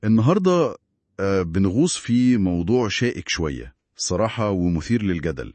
النهاردة آه، بنغوص في موضوع شائك شوية صراحة ومثير للجدل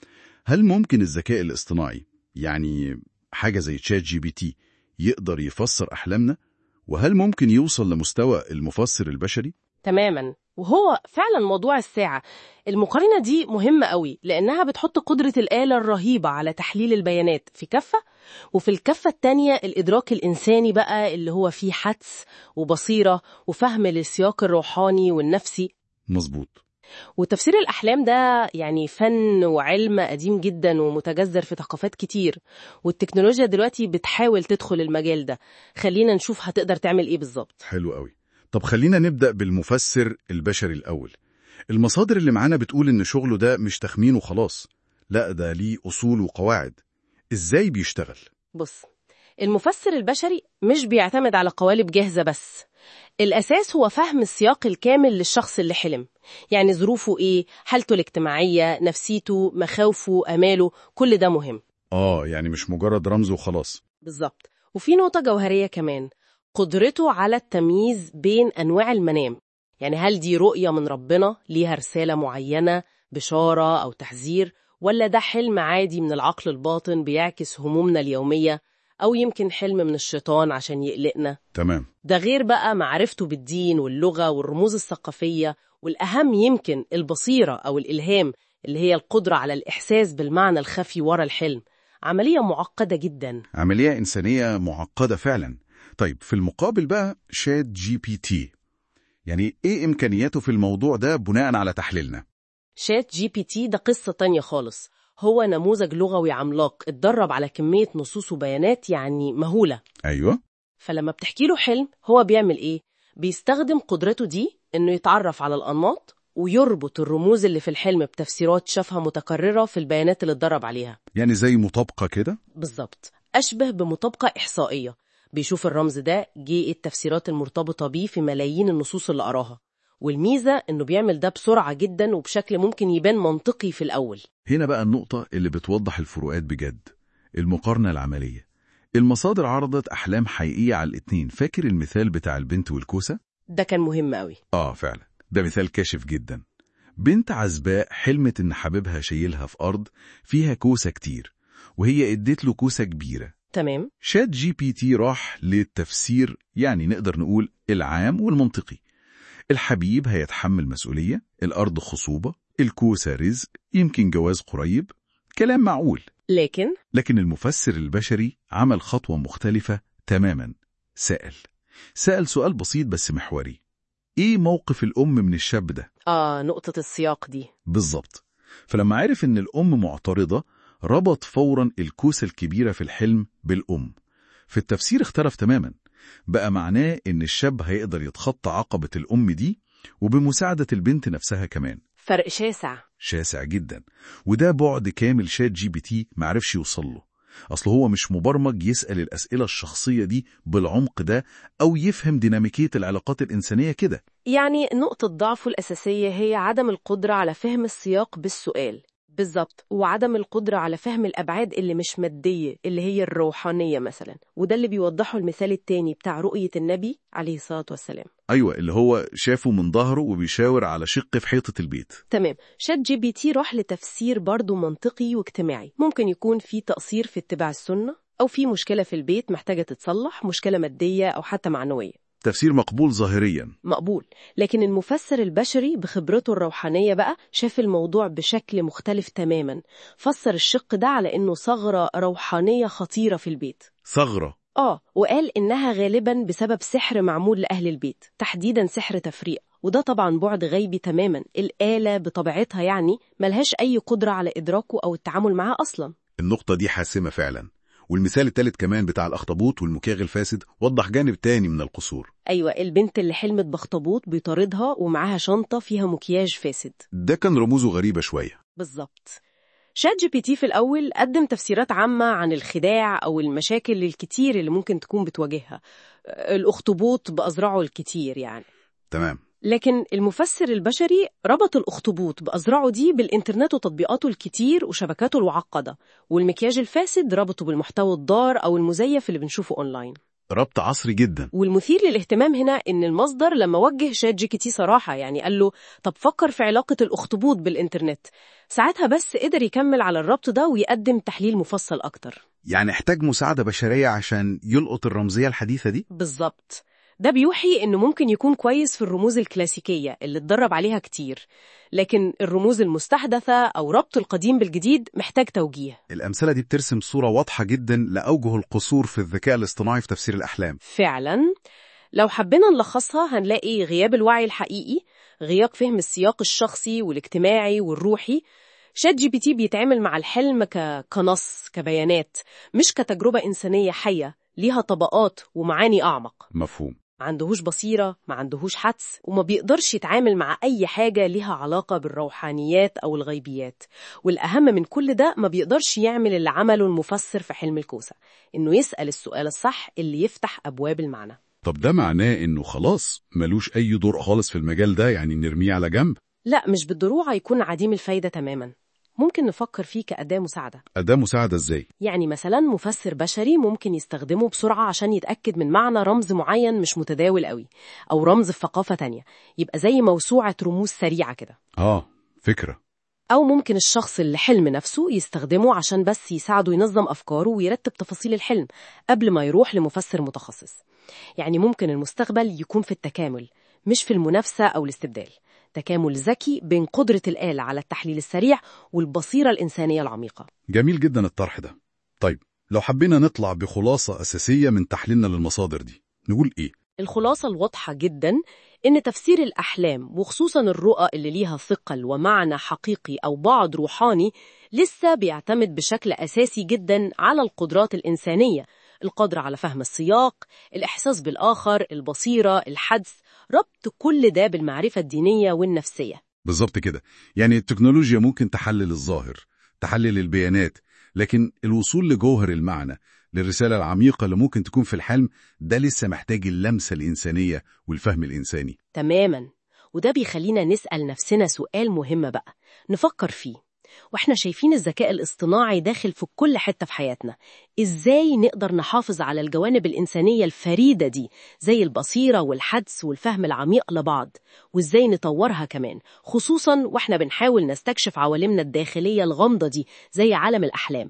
هل ممكن الذكاء الاصطناعي يعني حاجة زي تشات جي بي تي يقدر يفسر أحلامنا؟ وهل ممكن يوصل لمستوى المفسر البشري؟ تماما وهو فعلا موضوع الساعة المقارنة دي مهمة قوي لأنها بتحط قدرة الآلة الرهيبة على تحليل البيانات في كفة وفي الكفة التانية الإدراك الإنساني بقى اللي هو فيه حدس وبصيرة وفهم للسياق الروحاني والنفسي مظبوط وتفسير الأحلام ده يعني فن وعلم قديم جدا ومتجذر في ثقافات كتير والتكنولوجيا دلوقتي بتحاول تدخل المجال ده خلينا نشوف هتقدر تعمل إيه بالظبط حلو قوي طب خلينا نبدأ بالمفسر البشري الأول المصادر اللي معانا بتقول إن شغله ده مش تخمين وخلاص لا ده ليه أصول وقواعد إزاي بيشتغل؟ بص المفسر البشري مش بيعتمد على قوالب جاهزة بس الأساس هو فهم السياق الكامل للشخص اللي حلم يعني ظروفه إيه، حالته الاجتماعية، نفسيته، مخاوفه، أماله، كل ده مهم آه يعني مش مجرد رمز وخلاص بالظبط وفي نقطة جوهرية كمان قدرته على التمييز بين أنواع المنام يعني هل دي رؤية من ربنا ليها رسالة معينة بشارة أو تحذير ولا ده حلم عادي من العقل الباطن بيعكس همومنا اليومية أو يمكن حلم من الشيطان عشان يقلقنا تمام ده غير بقى معرفته بالدين واللغة والرموز الثقافية والأهم يمكن البصيرة أو الإلهام اللي هي القدرة على الإحساس بالمعنى الخفي ورا الحلم عملية معقدة جدا عملية إنسانية معقدة فعلا طيب في المقابل بقى شات جي بي تي يعني إيه إمكانياته في الموضوع ده بناء على تحليلنا؟ شات جي بي تي ده قصة تانية خالص هو نموذج لغوي عملاق اتدرب على كمية نصوص وبيانات يعني مهولة أيوة فلما بتحكي له حلم هو بيعمل إيه؟ بيستخدم قدرته دي إنه يتعرف على الأنماط ويربط الرموز اللي في الحلم بتفسيرات شافها متكررة في البيانات اللي اتدرب عليها يعني زي مطابقة كده؟ بالظبط أشبه بمطابقة إحصائية بيشوف الرمز ده جه إيه التفسيرات المرتبطة بيه في ملايين النصوص اللي قراها والميزة إنه بيعمل ده بسرعة جدا وبشكل ممكن يبان منطقي في الأول هنا بقى النقطة اللي بتوضح الفروقات بجد المقارنة العملية المصادر عرضت أحلام حقيقية على الاتنين فاكر المثال بتاع البنت والكوسة؟ ده كان مهم قوي آه فعلا ده مثال كاشف جدا بنت عزباء حلمت إن حبيبها شايلها في أرض فيها كوسة كتير وهي اديت له كوسة كبيرة تمام شات جي بي تي راح للتفسير يعني نقدر نقول العام والمنطقي الحبيب هيتحمل مسؤولية الأرض خصوبة الكوسة رزق يمكن جواز قريب كلام معقول لكن لكن المفسر البشري عمل خطوة مختلفة تماما سأل سأل سؤال بسيط بس محوري إيه موقف الأم من الشاب ده؟ آه نقطة السياق دي بالظبط فلما عرف إن الأم معترضة ربط فورا الكوسة الكبيرة في الحلم بالأم في التفسير اختلف تماما بقى معناه إن الشاب هيقدر يتخطى عقبة الأم دي وبمساعدة البنت نفسها كمان فرق شاسع شاسع جدا وده بعد كامل شات جي بي تي معرفش يوصل له أصل هو مش مبرمج يسأل الأسئلة الشخصية دي بالعمق ده أو يفهم ديناميكية العلاقات الإنسانية كده يعني نقطة ضعفه الأساسية هي عدم القدرة على فهم السياق بالسؤال بالظبط وعدم القدرة على فهم الأبعاد اللي مش مادية اللي هي الروحانية مثلا وده اللي بيوضحه المثال التاني بتاع رؤية النبي عليه الصلاة والسلام أيوة اللي هو شافه من ظهره وبيشاور على شق في حيطة البيت تمام شات جي بي تي راح لتفسير برضه منطقي واجتماعي ممكن يكون في تقصير في اتباع السنة أو في مشكلة في البيت محتاجة تتصلح مشكلة مادية أو حتى معنوية تفسير مقبول ظاهريا مقبول لكن المفسر البشري بخبرته الروحانية بقى شاف الموضوع بشكل مختلف تماما فسر الشق ده على إنه ثغرة روحانية خطيرة في البيت ثغرة آه وقال إنها غالبا بسبب سحر معمول لأهل البيت تحديدا سحر تفريق وده طبعا بعد غيبي تماما الآلة بطبيعتها يعني ملهاش أي قدرة على إدراكه أو التعامل معاه أصلا النقطة دي حاسمة فعلا والمثال الثالث كمان بتاع الأخطبوط والمكاغ الفاسد وضح جانب تاني من القصور أيوة البنت اللي حلمت بأخطبوط بيطاردها ومعاها شنطة فيها مكياج فاسد ده كان رموزه غريبة شوية بالظبط شات جي بي تي في الأول قدم تفسيرات عامة عن الخداع أو المشاكل الكتير اللي ممكن تكون بتواجهها الأخطبوط بأذرعه الكتير يعني تمام لكن المفسر البشري ربط الأخطبوط بأذرعه دي بالإنترنت وتطبيقاته الكتير وشبكاته المعقدة والمكياج الفاسد ربطه بالمحتوى الضار أو المزيف اللي بنشوفه أونلاين ربط عصري جدا والمثير للاهتمام هنا إن المصدر لما وجه شات جي بي تي صراحة يعني قال له طب فكر في علاقة الأخطبوط بالإنترنت ساعتها بس قدر يكمل على الربط ده ويقدم تحليل مفصل أكتر يعني احتاج مساعدة بشرية عشان يلقط الرمزية الحديثة دي بالظبط ده بيوحي إنه ممكن يكون كويس في الرموز الكلاسيكية اللي اتدرب عليها كتير لكن الرموز المستحدثة أو ربط القديم بالجديد محتاج توجيه الأمثلة دي بترسم صورة واضحة جدا لأوجه القصور في الذكاء الاصطناعي في تفسير الأحلام فعلا لو حبينا نلخصها هنلاقي غياب الوعي الحقيقي غياب فهم السياق الشخصي والاجتماعي والروحي شات جي بي تي بيتعامل مع الحلم ك... كنص كبيانات مش كتجربة إنسانية حية ليها طبقات ومعاني أعمق مفهوم ما عندهوش بصيرة ما عندهوش حدس وما بيقدرش يتعامل مع أي حاجة ليها علاقة بالروحانيات أو الغيبيات والأهم من كل ده ما بيقدرش يعمل اللي عمله المفسر في حلم الكوسة إنه يسأل السؤال الصح اللي يفتح أبواب المعنى طب ده معناه إنه خلاص ملوش أي دور خالص في المجال ده يعني نرميه على جنب لا مش بالضرورة يكون عديم الفايدة تماما ممكن نفكر فيه كأداة مساعدة أداة مساعدة إزاي؟ يعني مثلا مفسر بشري ممكن يستخدمه بسرعة عشان يتأكد من معنى رمز معين مش متداول قوي أو رمز في ثقافة تانية يبقى زي موسوعة رموز سريعة كده آه فكرة أو ممكن الشخص اللي حلم نفسه يستخدمه عشان بس يساعده ينظم أفكاره ويرتب تفاصيل الحلم قبل ما يروح لمفسر متخصص يعني ممكن المستقبل يكون في التكامل مش في المنافسة أو الاستبدال تكامل ذكي بين قدرة الآلة على التحليل السريع والبصيرة الإنسانية العميقة جميل جدا الطرح ده طيب لو حبينا نطلع بخلاصة أساسية من تحليلنا للمصادر دي نقول إيه؟ الخلاصة الواضحة جدا إن تفسير الأحلام وخصوصا الرؤى اللي ليها ثقل ومعنى حقيقي أو بعد روحاني لسه بيعتمد بشكل أساسي جدا على القدرات الإنسانية القدرة على فهم السياق، الإحساس بالآخر، البصيرة، الحدس، ربط كل ده بالمعرفة الدينية والنفسية بالظبط كده يعني التكنولوجيا ممكن تحلل الظاهر تحلل البيانات لكن الوصول لجوهر المعنى للرسالة العميقة اللي ممكن تكون في الحلم ده لسه محتاج اللمسة الإنسانية والفهم الإنساني تماما وده بيخلينا نسأل نفسنا سؤال مهم بقى نفكر فيه واحنا شايفين الذكاء الاصطناعي داخل في كل حتة في حياتنا ازاي نقدر نحافظ على الجوانب الإنسانية الفريدة دي زي البصيرة والحدس والفهم العميق لبعض وازاي نطورها كمان خصوصا واحنا بنحاول نستكشف عوالمنا الداخلية الغامضة دي زي عالم الأحلام